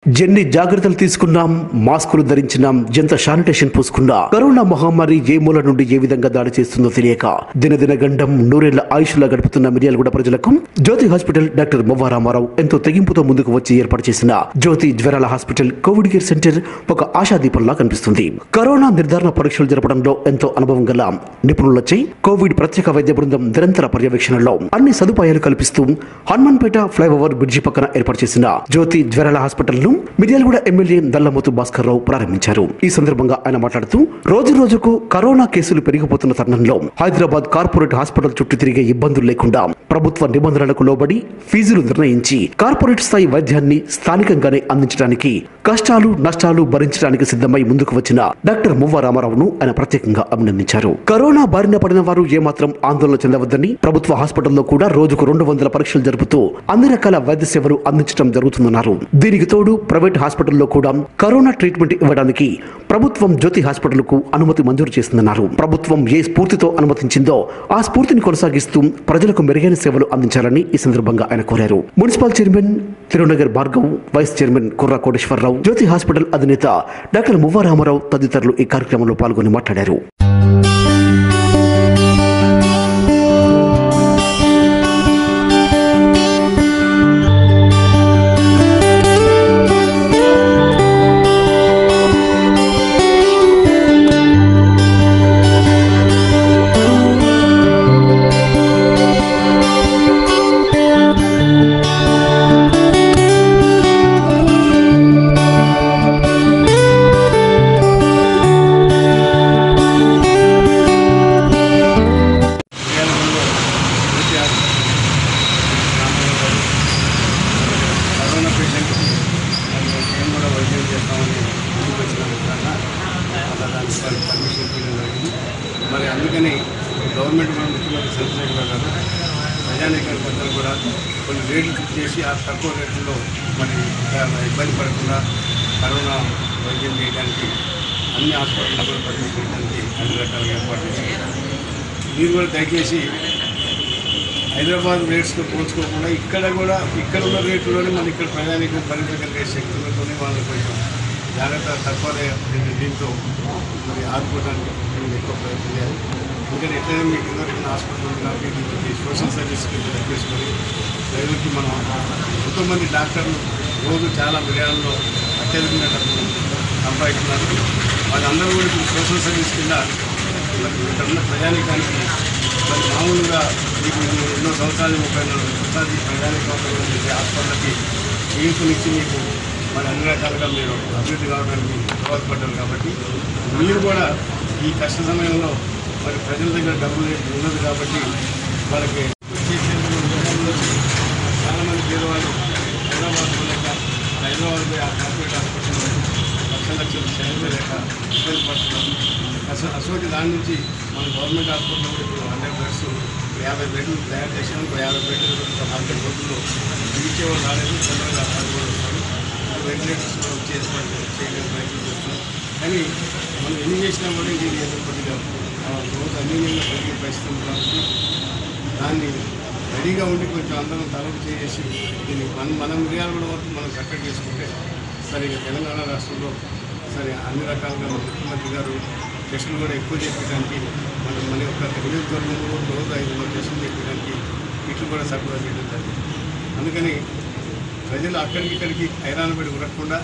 ఎన్ని జాగ్రత్తలు తీసుకున్నాం మాస్కులు ధరించినాం ఎంత శానిటేషన్ పూసుకున్నా కరోనా మహమ్మారి ఏ మూల నుండి ఏ విధంగా దాడి చేస్తుందో తెలియక దినదిన గండం నూరేళ్ల ఆయుష్లా గడుపుతున్న మిర్యాలగూడ ప్రజలకు జ్యోతి హాస్పిటల్ డాక్టర్ మొవ్వ రామారావు ఎంతో తెగింపుతో ముందుకు వచ్చి ఏర్పాటు చేసిన జ్యోతి జ్వరాల హాస్పిటల్ కోవిడ్ కేర్ సెంటర్ ఒక ఆశాదీపంలా కనిపిస్తుంది కరోనా నిర్ధారణ పరీక్షలు జరపడంలో ఎంతో అనుభవం గల నిపుణులచే కోవిడ్ ప్రత్యేక వైద్య బృందం నిరంతర పర్యవేక్షణలో అన్ని సదుపాయాలు కల్పిస్తూ హనుమాన్పేట ఫ్లైఓవర్ బ్రిడ్జి పక్కన ఏర్పాటు చేసిన జ్యోతి జ్వరాల హాస్పిటల్ ను మిర్యాలగూడ ఎమ్మెల్యే దల్లమోతు భాస్కర్ రావు ప్రారంభించారు ఈ సందర్భంగా ఆయన మాట్లాడుతూ రోజు రోజుకు కరోనా కేసులు పెరిగిపోతున్న తరుణంలో హైదరాబాద్ కార్పొరేట్ హాస్పిటల్ చుట్టూ తిరిగే ఇబ్బందులు లేకుండా ప్రభుత్వ నిబంధనలకు లోబడి ఫీజులు నిర్ణయించి కార్పొరేట్ స్థాయి వైద్యాన్ని స్థానికంగానే అందించడానికి కష్టాలు నష్టాలు భరించడానికి సిద్ధమై ముందుకు వచ్చిన డాక్టర్ మువ్వ రామారావును ఆయన ప్రత్యేకంగా అభినందించారు కరోనా బారిన పడిన వారు ఏమాత్రం ఆందోళన చెందవద్దని ప్రభుత్వ హాస్పిటల్లో కూడా రోజుకు రెండు వందల పరీక్షలు జరుపుతూ అన్ని రకాల వైద్య సేవలు అందించడం జరుగుతుందన్నారు దీనికి తోడు ప్రైవేట్ హాస్పిటల్లో కూడా కరోనా ట్రీట్మెంట్ ఇవ్వడానికి ప్రభుత్వం జ్యోతి హాస్పిటల్ కు అనుమతి మంజూరు చేసిందన్నారు ప్రభుత్వం ఏ స్ఫూర్తితో అనుమతించిందో ఆ స్ఫూర్తిని కొనసాగిస్తూ ప్రజలకు మెరుగైన సేవలు అందించాలని ఈ సందర్భంగా ఆయన కోరారు municipal chairman Tirunagar Bhargav vice chairman Kurra Koteswararao Jyothi hospital అధినేత డాక్టర్ మువ్వ రామారావు తదితరులు ఈ కార్యక్రమంలో పాల్గొని మాట్లాడారు విజయనగరంలో పూర్తి హాస్పిటల్ రామారావు గారు కరోనా పేషెంట్కి మరి మేము కూడా వైద్యం చేస్తామని ముందుకు వచ్చిన విధంగా అలా దానికి పర్- పర్మిషన్ ఇవ్వడం జరిగింది మరి అందుకని గవర్నమెంట్ కూడా ముఖ్యమంత్రి చంద్రశేఖర్ గారు ప్రజానీకానికి అందరూ కూడా కొన్ని రేట్లు ఫిక్స్ చేసి ఆ తక్కువ రేట్లలో మరి చాలా ఇబ్బంది పడకుండా కరోనా వైద్యం చేయడానికి అన్ని హాస్పిటల్లో కూడా పర్మిషన్ ఇవ్వడానికి అన్ని రకాల ఏర్పాటు చేశారు మీరు కూడా దయచేసి హైదరాబాద్ రేట్స్తో పోల్చుకోకుండా ఇక్కడ కూడా ఇక్కడ ఉన్న రేట్లోనే మన ఇక్కడ ప్రయాణికులు భరించగలిగే శక్తులతో వాళ్ళు కొంచెం జాగ్రత్త తక్కువ రే- దీంతో మరి ఆదుకోవడానికి మేము ఎక్కువ ప్రయత్నం చేయాలి ఎందుకంటే ఎట్లయినా మీకు ఎవరికైనా హాస్పిటల్ ఉంది కాబట్టి దీనికి సోషల్ సర్వీస్ కింద తగ్గించుకొని ప్రజలకి మనం ఎంతోమంది డాక్టర్లు రోజు చాలా మిర్యాలలో అత్యధికంగా డబ్బులు సంపాదిస్తున్నారు వాళ్ళందరూ కూడా ఇప్పుడు సోషల్ సర్వీస్ కింద మరి ఇక్కడ ఉన్న ప్రజానికానికి మరి మామూలుగా మీకు ఎన్నో సంవత్సరాలు ముప్పై నాలుగు సంవత్సరాలు ఈ ప్రజానికంలో చేసే హాస్పిటల్కి తీర్పునిచ్చి మీకు మరి అన్ని రకాలుగా మీరు అభివృద్ధి కావడానికి దోహదపడ్డారు కాబట్టి మీరు కూడా ఈ కష్ట సమయంలో మరి ప్రజల దగ్గర డబ్బులు ఉన్నది కాబట్టి వాళ్ళకి చేసేందుకు విధానంలో చాలామంది పేదవాళ్ళు హైదరాబాద్ పోలేక హైదరాబాద్ పోయి ఆ కార్పొరేట్ హాస్పిటల్లో లక్షల లక్షలు చేయడం లేక ఇబ్బంది పడుతున్నారు అసలు అసలు దాని నుంచి మన గవర్నమెంట్ హాస్పిటల్లో కూడా ఇప్పుడు హండ్రెడ్ బెడ్స్ యాభై బెడ్లు తయారు చేసాము ఒక యాభై బెడ్లు ఒక హండ్రెడ్ రోజుల్లో ఇచ్చేవాళ్ళు రాలేదు తొందరగా అది కూడా వస్తారు ఇప్పుడు వెంటిలేటర్స్ కూడా వచ్చి ఏర్పాటు చేయడానికి ప్రయత్నం చేస్తున్నాం కానీ మనం ఎన్ని చేసినా కూడా ఇది ఏదో కొద్దిగా ఆ, రోజు అన్యూన్యంగా పెరిగే పరిస్థితి ఉంది కాబట్టి దాన్ని రెడీగా ఉండి కొంచెం అందరం తలపు చేసి దీన్ని మన మన మిరియాలు కూడా వరకు మనం కట్టడి చేసుకుంటే సరే ఇక తెలంగాణ రాష్ట్రంలో సరే అన్ని రకాలుగా మన ముఖ్యమంత్రి గారు టెస్టులు కూడా ఎక్కువ చేయడానికి మన మన యొక్క నియోజకవర్గంలో రోజు ఐదు వందల టెస్టులు చేయడానికి ఇట్లు కూడా సర్దుబాటు చేయడం జరిగింది అందుకని ప్రజలు అక్కడికి ఇక్కడికి హైరాణ పడి ఉరకకుండా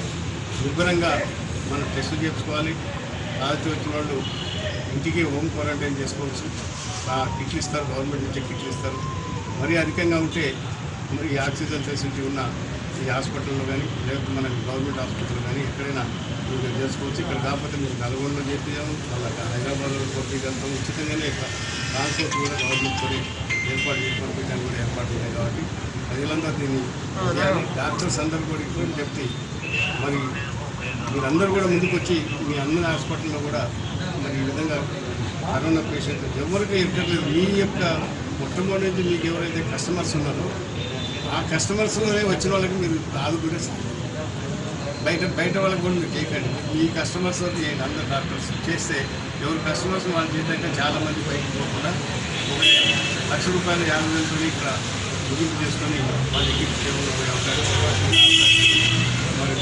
శుభ్రంగా మనం టెస్టులు చేసుకోవాలి రాత్రి వచ్చిన వాళ్ళు ఇంటికి హోమ్ క్వారంటైన్ చేసుకోవచ్చు ఆ కిట్లు ఇస్తారు గవర్నమెంట్ నుంచి కిట్లు ఇస్తారు మరీ అధికంగా ఉంటే మరి ఈ ఆక్సిజన్ ఫెసిలిటీ ఉన్న ఈ హాస్పిటల్లో కానీ లేకపోతే మన గవర్నమెంట్ హాస్పిటల్ కానీ ఎక్కడైనా మీరు చేసుకోవచ్చు ఇక్కడ కాకపోతే మీరు నల్గొండలో చేపించాము వాళ్ళ హైదరాబాద్లో పంపించగలుగుతాం ఉచితంగానే ట్రాన్స్పోర్ట్ కూడా గవర్నమెంట్తో ఏర్పాటు చేసి పంపించడానికి కూడా ఏర్పాటు ఉన్నాయి కాబట్టి ప్రజలందరూ దీన్ని చేయాలి. డాక్టర్స్ అందరూ కూడా ఎక్కువ చెప్తే మరి మీరందరూ కూడా ముందుకు వచ్చి మీ అందరి హాస్పిటల్లో కూడా మరి ఈ విధంగా కరోనా పేషెంట్ ఎవరికి ఎక్కర్లేదు మీ యొక్క మొట్టమొదటి నుంచి మీకు ఎవరైతే కస్టమర్స్ ఉన్నారో ఆ కస్టమర్స్లోనే వచ్చిన వాళ్ళకి మీరు ఆదుకునే బయట బయట వాళ్ళకి కూడా మీరు చేయకండి మీ కస్టమర్స్ వరకు చేయండి అందరు డాక్టర్స్ చేస్తే ఎవరు కస్టమర్స్ వాళ్ళు చేయడానికి చాలా మంది బయటకు పోకుండా ఒక లక్ష రూపాయలు యాభై వేలతో ఇక్కడ ముగింపు చేసుకొని వాళ్ళకి సేవలు పోయే అవకాశం మరి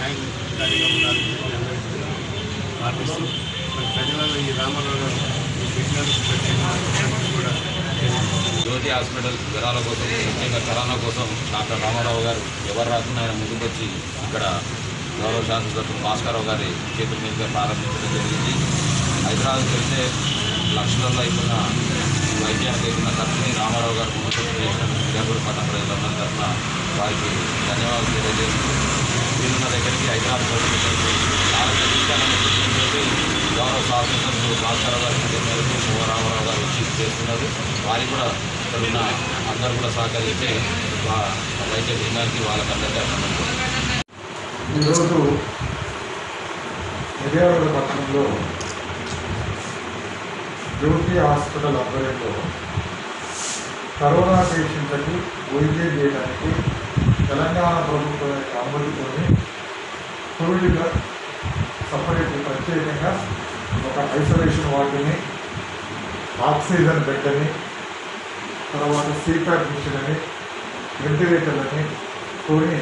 ర్యాంక్ అధికారిగా ఉండాలని చెప్పి అందరికీ ప్రార్థిస్తూ మరి ప్రజలలో ఈ రామారావు గారు ఈ పెట్టినందుకు ప్రత్యేకంగా కూడా తెలియజేస్తున్నాను. జ్యోతి హాస్పిటల్ జ్వరాల కోసం ముఖ్యంగా కరోనా కోసం డాక్టర్ రామారావు గారు ఎవరు రాకుండా ఆయన ముందుకు వచ్చి ఇక్కడ గౌరవ శాసనసభ్యులు భాస్కరరావు గారి చేతుల మీదుగా ప్రారంభించడం జరిగింది హైదరాబాద్కి వెళ్తే లక్షలలో అయిపోయిన వైద్యానికి అయిపోయిన ఖర్చుని రామారావు గారు ముందుకు చేసినందుకు మిర్యాపూర్ పట్టణ ప్రజలందరి తరఫున వారికి ధన్యవాదాలు తెలియజేస్తూ వీళ్ళున్న దగ్గరికి హైదరాబాద్ గవర్నమెంట్ చాలా తగ్గించాలని ఉద్దేశంతో గౌరవ శాసనసభ్యులు భాస్కరరావు గారి పిలుపు మేరకు శివ రామారావు గారు వచ్చి చేస్తున్నారు వారికి కూడా ఇక్కడ ఉన్న అందరూ కూడా సహకరించి వా- వైద్య బృందానికి వాళ్ళకందరికీ అభినందనలు ఈరోజు విజయవాడ పట్టణంలో జ్యోతి హాస్పిటల్ ఆధ్వర్యంలో కరోనా పేషెంట్లకు వైద్యం చేయడానికి తెలంగాణ ప్రభుత్వం యొక్క అనుమతితోని కోవిడ్గా సపరేట్ ప్రత్యేకంగా ఒక ఐసోలేషన్ వార్డుని ఆక్సిజన్ బెడ్ని తర్వాత సీపాట్ మిషన్ అని వెంటిలేటర్లని కొని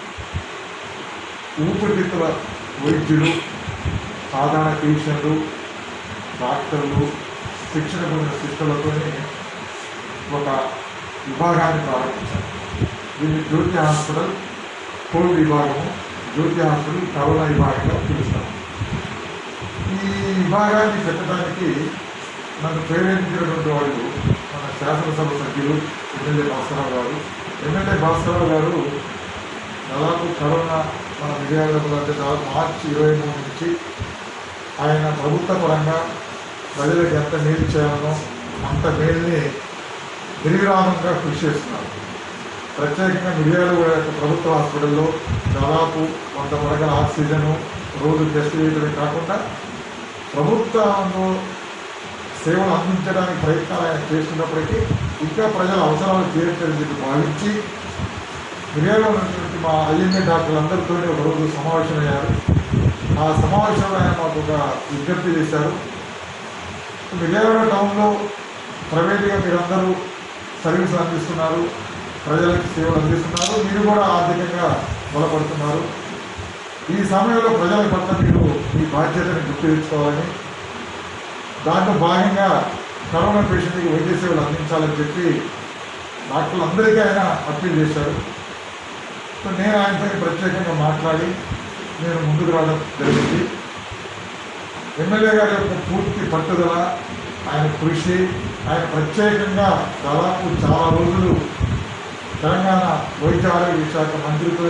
ఊపిరితిత్తుల వైద్యులు సాధారణ పేషెంట్లు డాక్టర్లు శిక్షణ పొందిన శిష్యులతో ఒక విభాగాన్ని ప్రారంభించారు దీన్ని జ్యోతి హాస్పిటల్ కోవిడ్ విభాగము జ్యోతి హాస్పిటల్ కరోనా విభాగంగా పిలుస్తాం ఈ విభాగాన్ని పెట్టడానికి నన్ను ప్రేరేపించినటువంటి వాళ్ళు మన శాసనసభ సభ్యులు ఎమ్మెల్యే భాస్కరరావు గారు ఎమ్మెల్యే భాస్కరరావు గారు దాదాపు కరోనా మన విజయవాడలో అంటే దాదాపు మార్చి ఇరవై మూడు నుంచి ఆయన ప్రభుత్వ పరంగా ప్రజలకు ఎంత మేలు చేయాలనో అంత మేలుని నిర్విరామంగా కృషి చేస్తున్నారు ప్రత్యేకంగా మిర్యాలగూడ యొక్క ప్రభుత్వ హాస్పిటల్లో దాదాపు వంద పడగల ఆక్సిజను రోజు టెస్ట్ చేయడమే కాకుండా ప్రభుత్వంలో సేవలు అందించడానికి ప్రయత్నాలు ఆయన చేస్తున్నప్పటికీ ఇంకా ప్రజల అవసరాలు తీర్చని చెప్పి భావించి మిర్యాలలో ఉన్నటువంటి మా ఐఎంఏ డాక్టర్లు అందరితో ఒక రోజు సమావేశం అయ్యారు ఆ సమావేశంలో ఆయన మాకు ఒక విజ్ఞప్తి చేశారు మిర్యాల టౌన్లో ప్రైవేట్గా మీరందరూ సర్వీసులు అందిస్తున్నారు ప్రజలకు సేవలు అందిస్తున్నారు మీరు కూడా ఆర్థికంగా బలపడుతున్నారు ఈ సమయంలో ప్రజల పట్ల మీరు మీ బాధ్యతని గుర్తించుకోవాలని దాంట్లో భాగంగా కరోనా పేషెంట్కి వైద్య సేవలు అందించాలని చెప్పి డాక్టర్లందరికీ ఆయన అప్పీల్ చేశారు సో నేను ఆయనతో ప్రత్యేకంగా మాట్లాడి నేను ముందుకు రావడం జరిగింది ఎమ్మెల్యే గారి యొక్క పూర్తి పట్టుదల ఆయన కృషి ఆయన ప్రత్యేకంగా దాదాపు చాలా రోజులు తెలంగాణ వైద్య ఆరోగ్య శాఖ మంత్రితో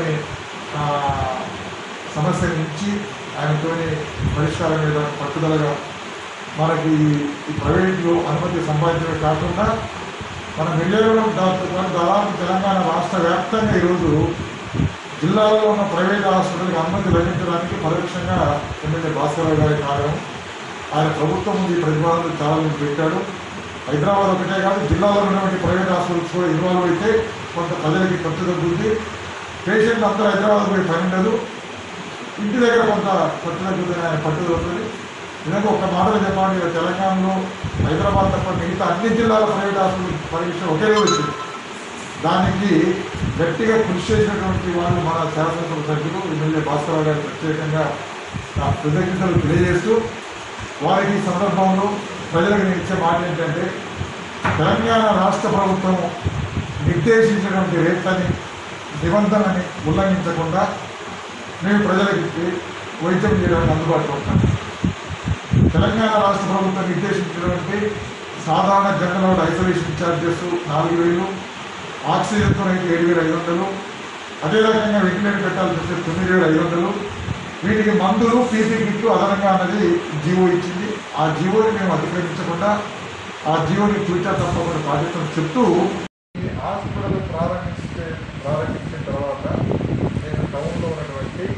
సమస్యను ఇచ్చి ఆయనతో పరిష్కారం మీద పట్టుదలగా మనకి ఈ ప్రైవేట్లో అనుమతి సంపాదించడమే కాకుండా మన విజయవాడ దాదాపు దాదాపు తెలంగాణ రాష్ట్ర వ్యాప్తంగా ఈరోజు జిల్లాలో ఉన్న ప్రైవేట్ హాస్పిటల్కి అనుమతి లభించడానికి పరోక్షంగా ఎమ్మెల్యే భాస్కరరావు గారి కారణం ఆయన ప్రభుత్వం ముందు ఈ ప్రతిపాదనలు చాలా మంది పెట్టాడు హైదరాబాద్ ఒకటే కాదు జిల్లాలో ఉన్నటువంటి ప్రైవేట్ హాస్పిటల్స్ కూడా ఇన్వాల్వ్ అయితే కొంత ప్రజలకి ఖర్చు తగ్గుతుంది పేషెంట్ అందరూ హైదరాబాద్ పోయి పని ఉండదు ఇంటి దగ్గర కొంత ఖర్చు తగ్గుతుంది ఆయన పట్టుదలుతుంది నిజంగా ఒక మాటలు చెప్పాలంటే ఇక తెలంగాణలో హైదరాబాద్ తప్ప మిగతా అన్ని జిల్లాల ప్రైవేట్ హాస్పిటల్ పరీక్ష ఒకే రోజు వచ్చింది దానికి గట్టిగా కృషి చేసినటువంటి వాళ్ళు మన శాసనసభ సభ్యులు ఎమ్మెల్యే భాస్కరరావు గారికి ప్రత్యేకంగా నా కృతజ్ఞతలు తెలియజేస్తూ వారికి ఈ సందర్భంలో ప్రజలకు నేను ఇచ్చే మాట ఏంటంటే తెలంగాణ రాష్ట్ర ప్రభుత్వం నిర్దేశించినటువంటి రేట్లని నిబంధనని ఉల్లంఘించకుండా మేము ప్రజలకి వైద్యం చేయడానికి అందుబాటులో ఉంటాం తెలంగాణ రాష్ట్ర ప్రభుత్వం నిర్దేశించినటువంటి సాధారణ జనరల్ ఐసోలేషన్ ఛార్జెస్ నాలుగు వేలు ఆక్సిజన్తో అయితే ఏడు వేల ఐదు వందలు అదే రకంగా వెంటిలేటర్ పెట్టాల్సి వస్తే తొమ్మిది వేల ఐదు వందలు వీటికి మందులు పీపీ కిట్లు అదనంగా అన్నది జీవో ఇచ్చింది ఆ జీవోని మేము అతిక్రమించకుండా ఆ జీవోని ఫ్యూచర్ తప్పకుండా పాటిస్తాం చెప్తూ ఈ హాస్పిటల్ ప్రారంభించే ప్రారంభించిన తర్వాత నేను టౌన్లో ఉన్నటువంటి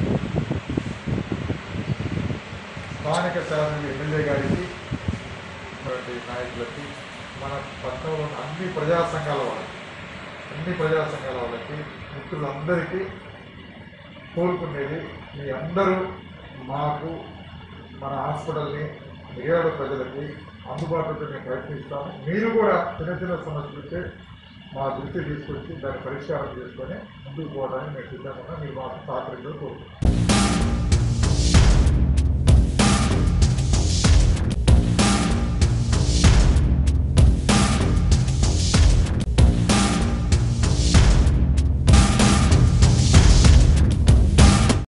స్థానిక శాసన ఎమ్మెల్యే గారికి ఉన్నటువంటి నాయకులకి మన పట్టణంలో ఉన్న అన్ని ప్రజా సంఘాల వాళ్ళకి అన్ని ప్రజా సంఘాల వాళ్ళకి మిత్రులందరికీ కోరుకునేది మీ అందరూ మాకు మన హాస్పిటల్ని మిగిలిన ప్రజలకి అందుబాటులో మేము ప్రయత్నిస్తాము మీరు కూడా చిన్న చిన్న సమస్యలు ఉంటే మా దృష్టి తీసుకొచ్చి దాన్ని పరిష్కారం చేసుకొని ముందుకు పోవడానికి మేము సిద్ధంగా మీరు మాకు సహకరించాలని కోరుకుంటున్నాం